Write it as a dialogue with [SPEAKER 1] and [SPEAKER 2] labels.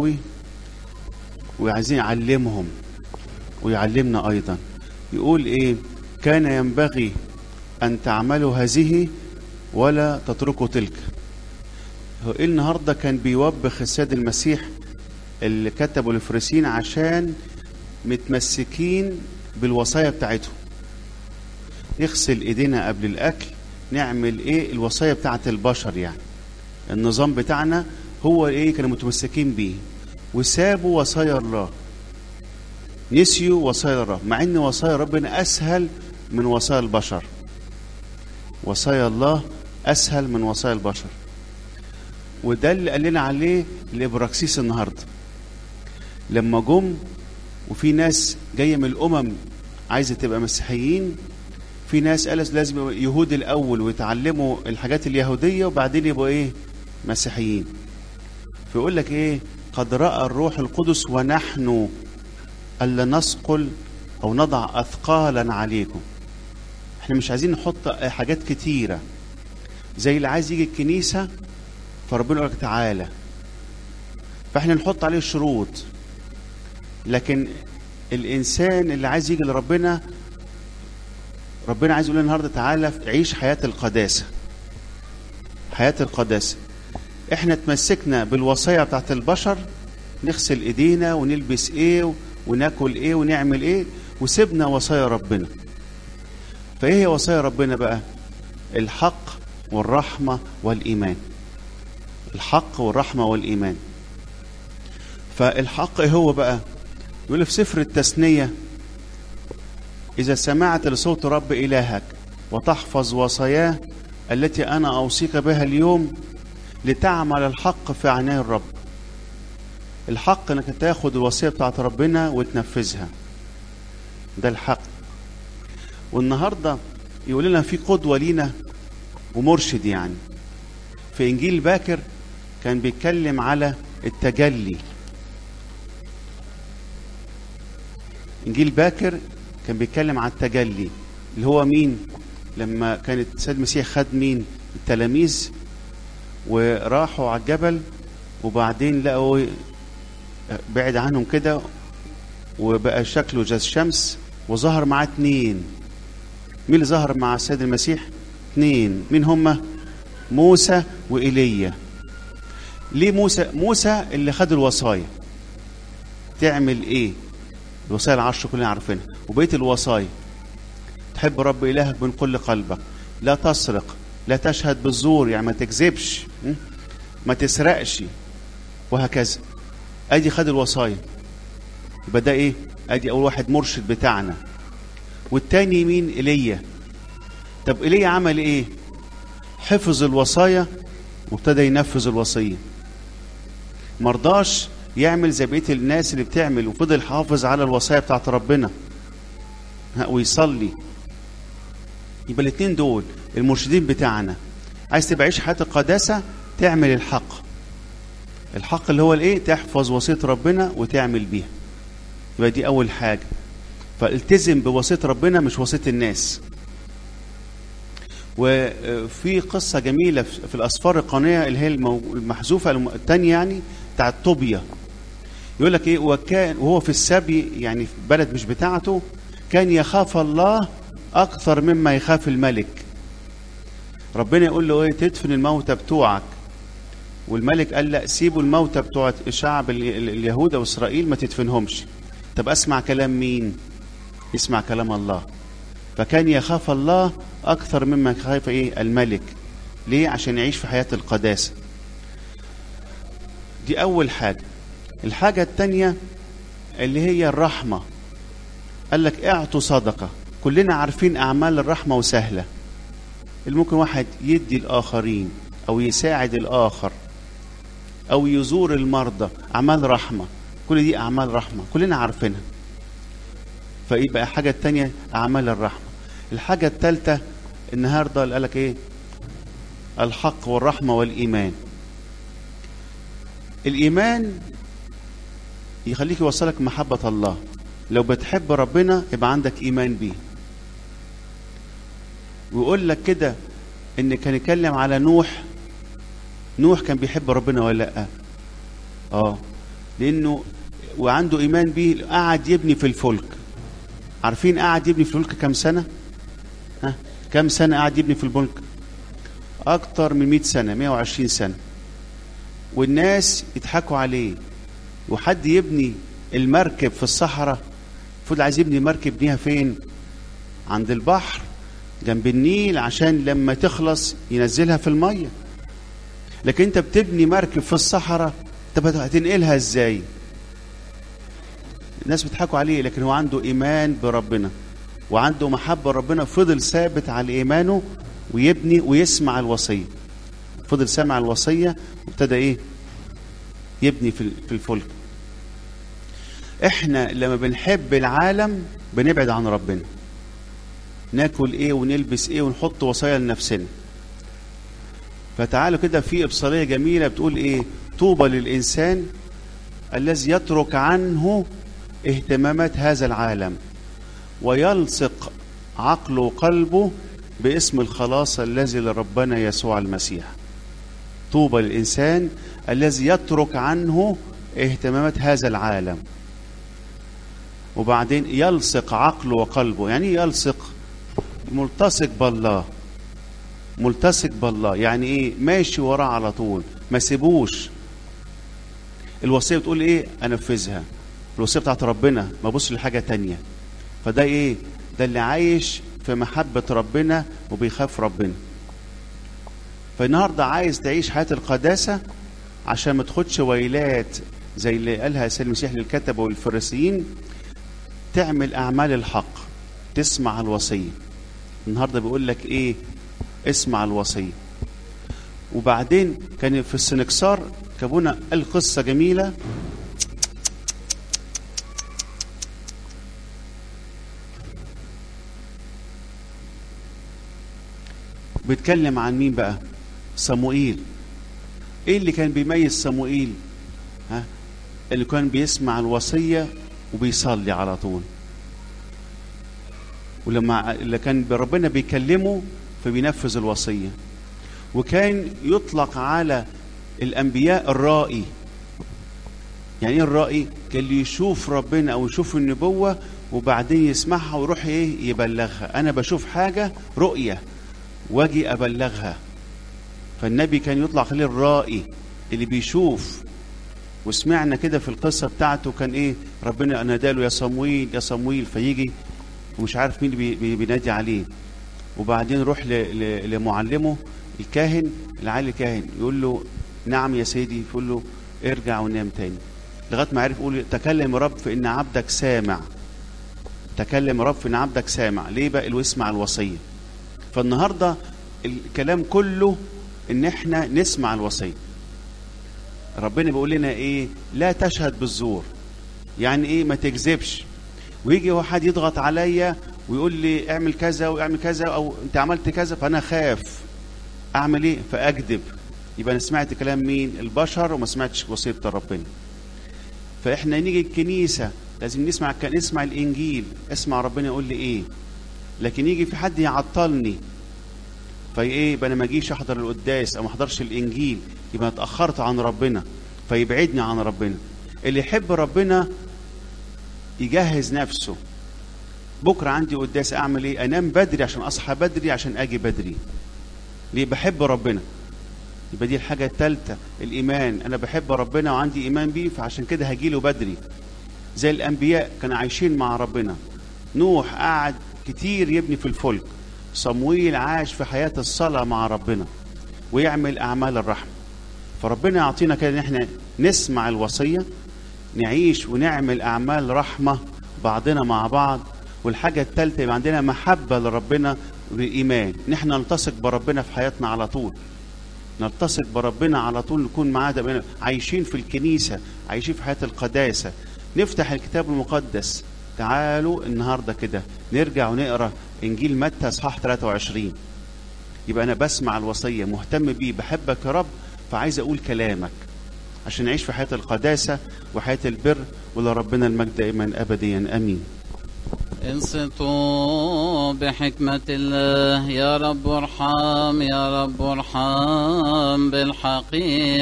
[SPEAKER 1] قوي وعايزين يعلمهم ويعلمنا ايضا يقول ايه كان ينبغي ان تعملوا هذه ولا تتركوا تلك هو ايه النهارده كان بيوبخ السيد المسيح اللي كتبوا الفريسين عشان متمسكين بالوصايا بتاعتهم نغسل ايدينا قبل الاكل نعمل ايه الوصايا بتاعت البشر يعني النظام بتاعنا هو ايه كانوا متمسكين بيه وسابوا وصايا الله نسيوا وصايا الله مع ان وصايا ربنا اسهل من وصايا البشر وصايا الله اسهل من وصايا البشر وده اللي قال لنا عليه الابراكسيس النهارده لما جم وفي ناس جايه من الامم عايزه تبقى مسيحيين في ناس قالت لازم يبقوا يهود الاول ويتعلموا الحاجات اليهوديه وبعدين يبقوا ايه مسيحيين فيقول لك ايه قد راى الروح القدس ونحن الا نثقل او نضع اثقالا عليكم احنا مش عايزين نحط حاجات كتيره زي اللي عايز يجي الكنيسه فربنا يقول لك تعالى فاحنا نحط عليه شروط لكن الانسان اللي عايز يجي لربنا ربنا عايز يقول لنا النهارده تعالى عيش حياه القداسه حياه القداسه احنا تمسكنا بالوصايا بتاعت البشر نغسل ايدينا ونلبس ايه وناكل ايه ونعمل ايه وسيبنا وصايا ربنا فايه هي وصايا ربنا بقى الحق والرحمه والايمان الحق والرحمه والايمان فالحق إيه هو بقى يقول في سفر التثنيه اذا سمعت لصوت رب الهك وتحفظ وصاياه التي انا اوصيك بها اليوم لتعمل الحق في عناء الرب الحق انك تاخد الوصيه بتاعت ربنا وتنفذها ده الحق والنهارده يقول لنا في قدوه لينا ومرشد يعني في انجيل باكر كان بيتكلم على التجلي انجيل باكر كان بيتكلم على التجلي اللي هو مين لما كانت السيد المسيح خد مين التلاميذ وراحوا على الجبل وبعدين لقوا بعد عنهم كده وبقى شكله جاز شمس وظهر معاه اتنين مين اللي ظهر مع السيد المسيح اتنين مين هما موسى وإيليا ليه موسى موسى اللي خد الوصايا تعمل ايه الوصايا العشر كلنا عارفينها وبقيه الوصايا تحب رب الهك من كل قلبك لا تسرق لا تشهد بالزور يعني ما تكذبش ما تسرقش وهكذا ادي خد الوصايا يبقى ده ايه ادي اول واحد مرشد بتاعنا والتاني مين ايليا طب ايليا عمل ايه حفظ الوصايا وابتدى ينفذ الوصيه مرضاش يعمل زي بقيه الناس اللي بتعمل وفضل حافظ على الوصايا بتاعت ربنا ويصلي يبقى الاثنين دول المرشدين بتاعنا عايز تبقى عيش حياه القداسه تعمل الحق الحق اللي هو الايه تحفظ وصيه ربنا وتعمل بيها يبقى دي اول حاجه فالتزم بوصيه ربنا مش وصيه الناس وفي قصة جميلة في الأسفار القانية اللي هي المحذوفة الثانية يعني بتاعت طوبيا يقول لك إيه وكان وهو في السبي يعني في بلد مش بتاعته كان يخاف الله أكثر مما يخاف الملك ربنا يقول له إيه تدفن الموتى بتوعك والملك قال لا سيبوا الموتى بتوع شعب اليهود وإسرائيل ما تدفنهمش طب أسمع كلام مين يسمع كلام الله فكان يخاف الله أكثر مما يخاف إيه الملك ليه عشان يعيش في حياة القداسة دي أول حاجة الحاجة التانية اللي هي الرحمة قال لك اعطوا صدقة كلنا عارفين أعمال الرحمة وسهلة اللي ممكن واحد يدي الآخرين أو يساعد الآخر أو يزور المرضى أعمال رحمة كل دي أعمال رحمة كلنا عارفينها فيبقى حاجة التانية أعمال الرحمة الحاجة التالتة النهاردة قال لك إيه الحق والرحمة والإيمان الإيمان يخليك يوصلك محبة الله لو بتحب ربنا يبقى عندك إيمان بيه ويقول لك كده إن كان يتكلم على نوح نوح كان بيحب ربنا ولا لأ؟ آه لانه وعنده ايمان بيه قعد يبني في الفلك عارفين قعد يبني في الفلك كام سنه ها كام سنه قعد يبني في الفلك اكتر من 100 سنه 120 سنه والناس يضحكوا عليه وحد يبني المركب في الصحراء المفروض عايز يبني مركب يبنيها فين عند البحر جنب النيل عشان لما تخلص ينزلها في الميه لكن انت بتبني مركب في الصحراء طب هتنقلها ازاي الناس بيضحكوا عليه لكن هو عنده ايمان بربنا وعنده محبه لربنا فضل ثابت على ايمانه ويبني ويسمع الوصيه فضل سمع الوصيه وابتدى ايه يبني في في الفلك احنا لما بنحب العالم بنبعد عن ربنا ناكل ايه ونلبس ايه ونحط وصايا لنفسنا فتعالوا كده في ابصاريه جميله بتقول ايه طوبى للانسان الذي يترك عنه اهتمامات هذا العالم ويلصق عقله وقلبه باسم الخلاص الذي لربنا يسوع المسيح طوبى للإنسان الذي يترك عنه اهتمامات هذا العالم وبعدين يلصق عقله وقلبه يعني يلصق ملتصق بالله ملتصق بالله يعني ايه ماشي وراه على طول ما سيبوش الوصيه بتقول ايه انفذها الوصيه بتاعت ربنا ما ابص لحاجه تانية فده ايه ده اللي عايش في محبه ربنا وبيخاف ربنا فالنهارده عايز تعيش حياه القداسه عشان ما تاخدش ويلات زي اللي قالها سيد المسيح للكتبه والفريسيين تعمل اعمال الحق تسمع الوصيه النهارده بيقول لك ايه اسمع الوصيه وبعدين كان في السنكسار كابونا قال قصه جميله بيتكلم عن مين بقى صموئيل ايه اللي كان بيميز صموئيل ها اللي كان بيسمع الوصيه وبيصلي على طول ولما اللي كان ربنا بيكلمه فبينفذ الوصيه وكان يطلق على الانبياء الرائي يعني ايه الرائي كان اللي يشوف ربنا او يشوف النبوه وبعدين يسمعها ويروح ايه يبلغها انا بشوف حاجه رؤيه واجي ابلغها فالنبي كان يطلق عليه الرائي اللي بيشوف وسمعنا كده في القصة بتاعته كان ايه ربنا ناداله يا صمويل يا صمويل فيجي ومش عارف مين بي بي بينادي عليه وبعدين يروح لمعلمه الكاهن العالي الكاهن يقول له نعم يا سيدي يقول له ارجع ونام تاني لغايه ما عرف يقول تكلم رب فان عبدك سامع تكلم رب فان عبدك سامع ليه بقى اللي يسمع الوصيه فالنهارده الكلام كله ان احنا نسمع الوصيه ربنا بيقول لنا ايه لا تشهد بالزور يعني ايه ما تكذبش ويجي واحد يضغط عليا ويقول لي اعمل كذا واعمل كذا او انت عملت كذا فانا خاف اعمل ايه فاكذب يبقى انا سمعت كلام مين البشر وما سمعتش وصيه ربنا فاحنا نيجي الكنيسه لازم نسمع نسمع الانجيل اسمع ربنا يقول لي ايه لكن يجي في حد يعطلني فايه يبقى انا ما اجيش احضر القداس او ما احضرش الانجيل يبقى اتاخرت عن ربنا فيبعدني عن ربنا اللي يحب ربنا يجهز نفسه بكره عندي قداس اعمل ايه انام بدري عشان اصحى بدري عشان اجي بدري ليه بحب ربنا يبقى دي الحاجة الثالثة الإيمان أنا بحب ربنا وعندي إيمان بيه فعشان كده هجيله بدري زي الأنبياء كانوا عايشين مع ربنا نوح قعد كتير يبني في الفلك صمويل عاش في حياة الصلاة مع ربنا ويعمل أعمال الرحمة فربنا يعطينا كده إن إحنا نسمع الوصية نعيش ونعمل أعمال رحمة بعضنا مع بعض والحاجة الثالثة يبقى عندنا محبة لربنا بالإيمان نحن نلتصق بربنا في حياتنا على طول نلتصق بربنا على طول نكون معاه عايشين في الكنيسة عايشين في حياة القداسة نفتح الكتاب المقدس تعالوا النهاردة كده نرجع ونقرأ إنجيل متى إصحاح 23 يبقى أنا بسمع الوصية مهتم بيه بحبك يا رب فعايز أقول كلامك عشان نعيش في حياة القداسة وحياة البر ولربنا المجد دائما أبديا أمين
[SPEAKER 2] انصتوا بحكمة الله يا رب ارحم يا رب ارحم بالحقيقة